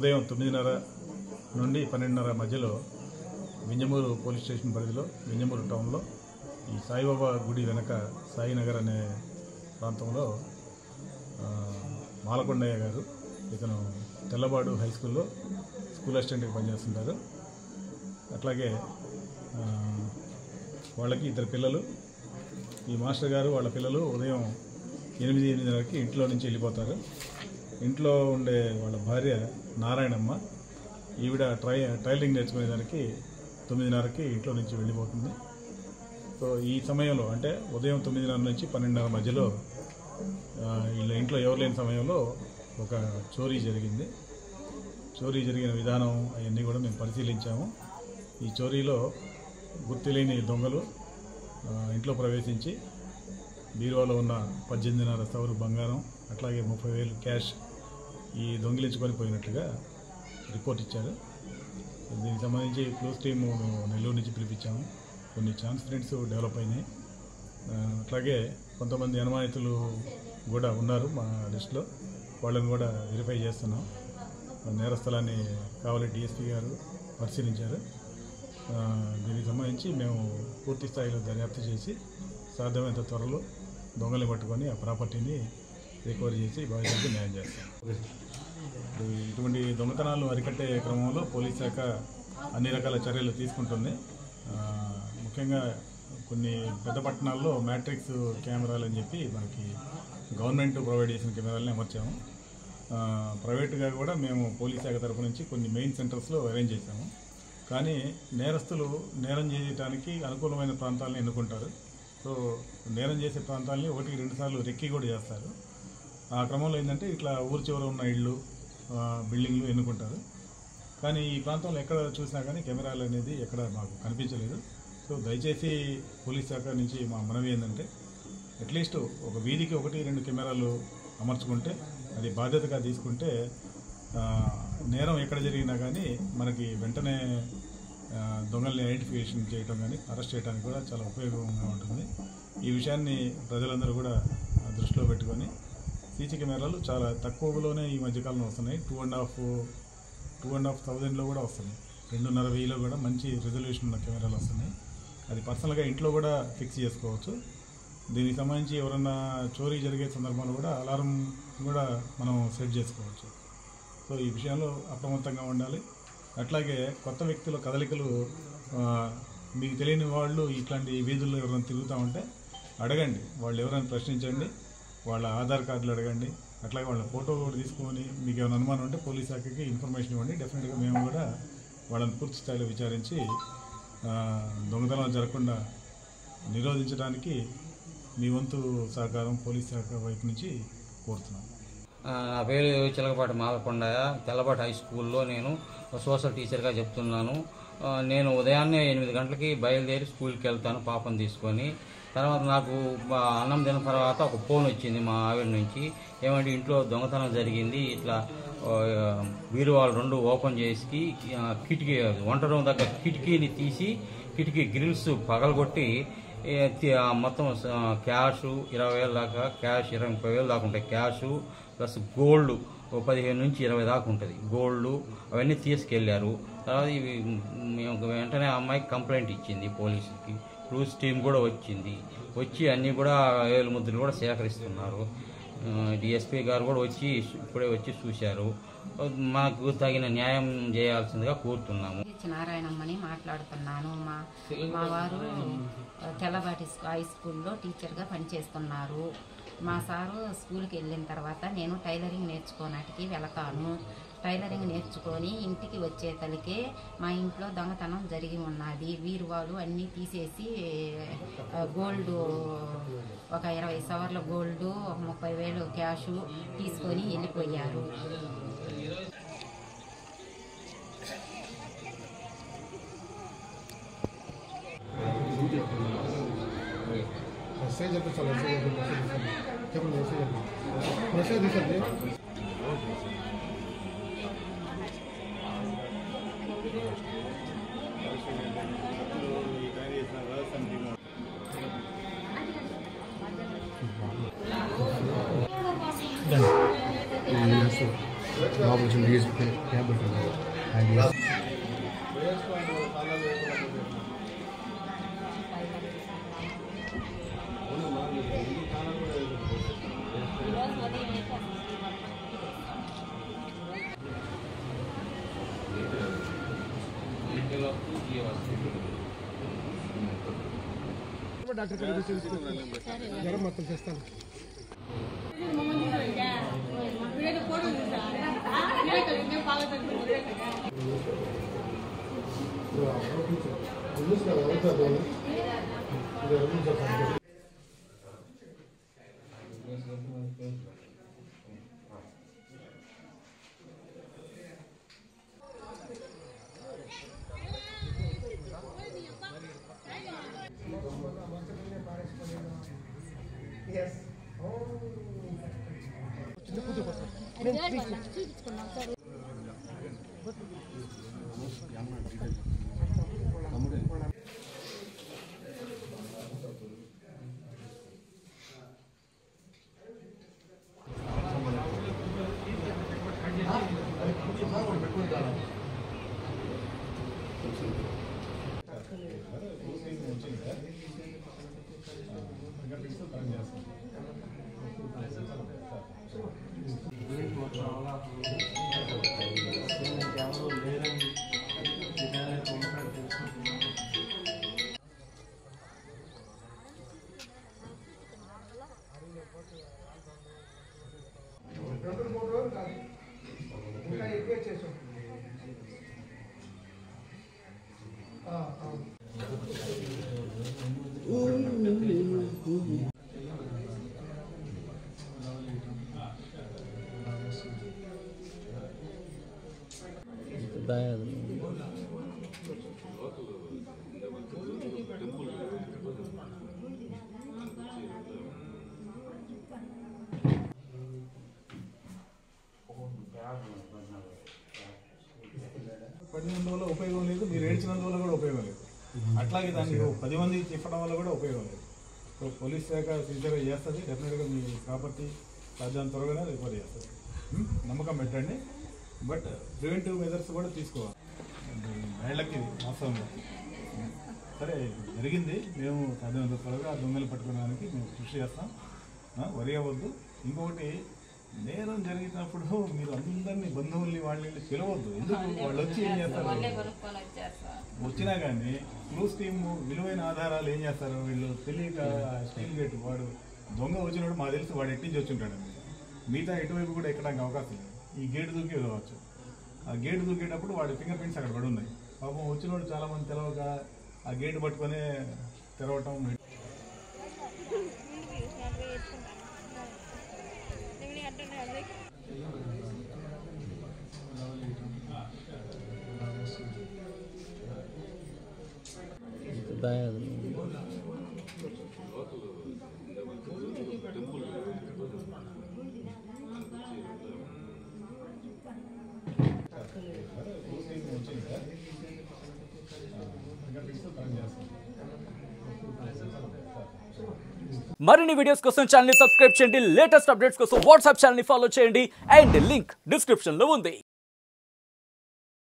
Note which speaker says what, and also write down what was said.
Speaker 1: ఉదయం తొమ్మిదిన్నర నుండి పన్నెండున్నర మధ్యలో వింజమూరు పోలీస్ స్టేషన్ పరిధిలో వింజమూరు టౌన్లో ఈ సాయిబాబా గుడి వెనక సాయినగర్ అనే ప్రాంతంలో ఆ, మాలకొండయ్య గారు ఇతను తెల్లబాడు హై స్కూల్లో స్కూల్ అసిస్టెంట్గా పనిచేస్తుంటారు అట్లాగే ఆ, వాళ్ళకి ఇద్దరు పిల్లలు ఈ మాస్టర్ గారు వాళ్ళ పిల్లలు ఉదయం ఎనిమిది ఎనిమిదిన్నరకి ఇంట్లో నుంచి వెళ్ళిపోతారు ఇంట్లో ఉండే వాళ్ళ భార్య నారాయణమ్మ ఈవిడ ట్రై టైలరింగ్ నేర్చుకునేదానికి తొమ్మిదిన్నరకి ఇంట్లో నుంచి వెళ్ళిపోతుంది సో ఈ సమయంలో అంటే ఉదయం తొమ్మిదిన్నర నుంచి పన్నెండున్నర మధ్యలో ఆ, వీళ్ళ ఇంట్లో ఎవరు లేని సమయంలో ఒక చోరీ జరిగింది చోరీ జరిగిన విధానం అవన్నీ కూడా మేము పరిశీలించాము ఈ చోరీలో గుర్తులేని దొంగలు ఆ, ఇంట్లో ప్రవేశించి బీరువాలో ఉన్న పద్దెనిమిదిన్నర సవరు బంగారం అట్లాగే ముప్పై వేలు క్యాష్ ఈ దొంగిలించుకొని పోయినట్లుగా రిపోర్ట్ ఇచ్చారు దీనికి సంబంధించి క్లోజ్ టీమ్ నెల్లూరు నుంచి పిలిపించాము కొన్ని ఛాన్స్ ఫ్రెండ్స్ డెవలప్ అయినాయి ఆ, అట్లాగే కొంతమంది అనుమానితులు కూడా ఉన్నారు మా లిస్టులో వాళ్ళని కూడా వెరిఫై చేస్తున్నాం నేరస్థలాన్ని కావాలి డిఎస్పీ గారు పరిశీలించారు ఆ, దీనికి సంబంధించి మేము పూర్తి స్థాయిలో దర్యాప్తు చేసి సాధ్యమైనంత త్వరలో దొంగల్ని పట్టుకొని ఆ ప్రాపర్టీని రికవరీ చేసి బాధితులకు న్యాయం చేస్తాం ఇప్పుడు ఇటువంటి దొంగతనాలు అరికట్టే క్రమంలో పోలీస్ శాఖ అన్ని రకాల చర్యలు తీసుకుంటుంది ఆ, ముఖ్యంగా కొన్ని పెద్ద పట్టణాల్లో మ్యాట్రిక్స్ కెమెరాలు అని చెప్పి మనకి గవర్నమెంట్ ప్రొవైడ్ చేసిన కెమెరాలని అమర్చాము ఆ, ప్రైవేట్గా కూడా మేము పోలీస్ శాఖ తరపు నుంచి కొన్ని మెయిన్ సెంటర్స్లో అరేంజ్ చేశాము కానీ నేరస్తులు నేరం చేయడానికి అనుకూలమైన ప్రాంతాలను ఎన్నుకుంటారు సో నేరం చేసే ప్రాంతాలని ఒకటికి రెండు సార్లు రెక్కి కూడా చేస్తారు ఆ క్రమంలో ఏంటంటే ఇట్లా ఊరి చివర ఉన్న ఇళ్ళు ఆ, బిల్డింగ్లు ఎన్నుకుంటారు కానీ ఈ ప్రాంతంలో ఎక్కడ చూసినా కానీ కెమెరాలు అనేది ఎక్కడ మాకు కనిపించలేదు సో దయచేసి పోలీస్ శాఖ నుంచి మా మనవి ఏంటంటే అట్లీస్ట్ ఒక వీధికి ఒకటి రెండు కెమెరాలు అమర్చుకుంటే అది బాధ్యతగా తీసుకుంటే ఆ, నేరం ఎక్కడ జరిగినా కానీ మనకి వెంటనే ఆ, దొంగల్ని ఐడెంటిఫికేషన్ చేయడం కానీ అరెస్ట్ చేయడానికి కూడా చాలా ఉపయోగంగా ఉంటుంది ఈ విషయాన్ని ప్రజలందరూ కూడా ఆ, దృష్టిలో పెట్టుకొని సీసీ కెమెరాలు చాలా తక్కువలోనే ఈ మధ్యకాలంలో వస్తున్నాయి two and half two and half థౌజండ్లో కూడా వస్తున్నాయి రెండున్నర వెయ్యిలో కూడా మంచి రిజల్యూషన్ ఉన్న కెమెరాలు వస్తున్నాయి అది పర్సనల్గా ఇంట్లో కూడా ఫిక్స్ చేసుకోవచ్చు దీనికి సంబంధించి ఎవరన్నా చోరీ జరిగే సందర్భంలో కూడా అలారం కూడా మనం సెట్ చేసుకోవచ్చు సో ఈ విషయంలో అప్రమత్తంగా ఉండాలి అట్లాగే కొత్త వ్యక్తుల కదలికలు ఆ, మీకు తెలియని వాళ్ళు ఇట్లాంటి వీధుల్లో ఎవరైనా తిరుగుతూ ఉంటే అడగండి వాళ్ళు ఎవరైనా ప్రశ్నించండి వాళ్ళ ఆధార్ కార్డులు అడగండి అట్లాగే వాళ్ళ ఫోటో కూడా తీసుకొని మీకు ఏమైనా అనుమానం ఉంటే పోలీస్ శాఖకి ఇన్ఫర్మేషన్ ఇవ్వండి డెఫినెట్గా మేము కూడా వాళ్ళని పూర్తి స్థాయిలో విచారించి ఆ, దొంగతనం జరగకుండా నిరోధించడానికి మీ వంతు సహకారం పోలీస్ శాఖ వైపు నుంచి కోరుతున్నాం
Speaker 2: ఆ, నా పేరు చిలకపాటి మాలకొండయ్య తెల్లపాటి హై స్కూల్లో నేను సోషల్ టీచర్గా చెప్తున్నాను ఆ, నేను ఉదయాన్నే ఎనిమిది గంటలకి బయలుదేరి స్కూల్కి వెళ్తాను పాపను తీసుకొని తర్వాత నాకు మా అన్నం తిన్న తర్వాత ఒక ఫోన్ వచ్చింది మా ఆవిడ నుంచి ఏమంటే ఇంట్లో దొంగతనం జరిగింది ఇట్లా ఆ, బీరువాలు రెండు ఓపెన్ చేసి ఆ, కిటికీ వంట రూమ్ దగ్గర కిటికీని తీసి కిటికీ గ్రిల్స్ పగలగొట్టి ఏ, తి- ఆ మొత్తం స- క్యాష్ ఇరవై వేల దాకా క్యాష్ ఇరవై ముప్పై వేలు దాకా ఉంటాయి క్యాష్ ప్లస్ గోల్డ్ ఓ పదిహేను నుంచి ఇరవై దాకా ఉంటుంది గోల్డ్ అవన్నీ తీసుకెళ్లారు తర్వాత ఇవి మేము వెంటనే ఆ అమ్మాయికి కంప్లైంట్ ఇచ్చింది పోలీసుకి క్రూజ్ టీం కూడా వచ్చింది వచ్చి అన్నీ కూడా వేలు ముద్రలు కూడా సేకరిస్తున్నారు డిఎస్పీ గారు కూడా వచ్చి ఇప్పుడే వచ్చి చూశారు మాకు తగిన న్యాయం చేయాల్సిందిగా కోరుతున్నాము
Speaker 3: హెచ్ నారాయణమ్మని మాట్లాడుతున్నాను మా మా వారు తెల్లబాటి స్కూ- హై స్కూల్లో టీచర్గా పనిచేస్తున్నారు మా సారు స్కూల్కి వెళ్ళిన తర్వాత నేను టైలరింగ్ నేర్చుకోనాటికి వెళతాను టైలరింగ్ నేర్చుకొని ఇంటికి వచ్చే తలికే మా ఇంట్లో దొంగతనం జరిగి ఉన్నది వీరువాలు అన్నీ తీసేసి ఆ, గోల్డ్ ఒక ఇరవై సవర్ల గోల్డ్ ఒక ముప్పై వేలు క్యాషు తీసుకొని వెళ్ళిపోయారు
Speaker 4: మెసేజ్ చెప్పండి మెసేజ్ చెప్పండి చెప్పండి మెసేజ్ చెప్పండి మెసేజ్ తీసండి బాబు కొంచెం ఈజ్ క్యాబ్ పెట్టండి అండ్ డాక్టర్ జ్వరం మొత్తం చేస్తాను ఇంకా ఎక్కువ చేసాం
Speaker 1: పడినందువల్ల ఉపయోగం లేదు మీరు ఏడ్చినందువల్ల కూడా ఉపయోగం లేదు అట్లాగే దాన్ని ఓ పది మంది చెప్పడం వల్ల కూడా ఉపయోగం లేదు సో పోలీస్ శాఖ సిన్సియర్గా చేస్తుంది డెఫినెట్గా మీ ప్రాపర్టీ సాధ్యం త్వరగానే రికవర్ చేస్తుంది ఉం? నమ్మకం పెట్టండి బట్ ప్రివెంటివ్ మెజర్స్ కూడా తీసుకోవాలి మహిళకి వాస్తవంగా సరే జరిగింది మేము సాధ్యమైనంత త్వరగా ఆ దొంగలు పట్టుకోవడానికి మేము కృషి చేస్తాం ఆ, వరి అవ్వద్దు ఇంకొకటి నేరం జరిగినప్పుడు మీరు అందరినీ బంధువుల్ని వాళ్ళని పిలవద్దు ఎందుకు వాళ్ళు వచ్చి ఏం చేస్తారు వచ్చినా కానీ క్లూస్ టీమ్ విలువైన ఆధారాలు ఏం చేస్తారు వీళ్ళు తెలియక స్టీల్ గేట్ వాడు దొంగ వచ్చినప్పుడు మాకు తెలిసి వాడు ఎట్టించి వచ్చి ఉంటాడండి మిగతా ఎటువైపు కూడా ఎక్కడానికి అవకాశం లేదు ఈ గేట్ దూకి కావచ్చు ఆ గేట్ దూకేటప్పుడు వాడి ఫింగర్ ప్రింట్స్ అక్కడ పడి ఉన్నాయి పాపం వచ్చినోడు చాలా మంది తెలవక ఆ గేట్ పట్టుకొని తెరవటం
Speaker 5: మరిన్ని వీడియోస్ కోసం ఛానల్ ని సబ్స్క్రైబ్ చేయండి లేటెస్ట్ అప్డేట్స్ కోసం వాట్సాప్ ఛానల్ ని ఫాలో చేయండి అండ్ లింక్ డిస్క్రిప్షన్ లో ఉంది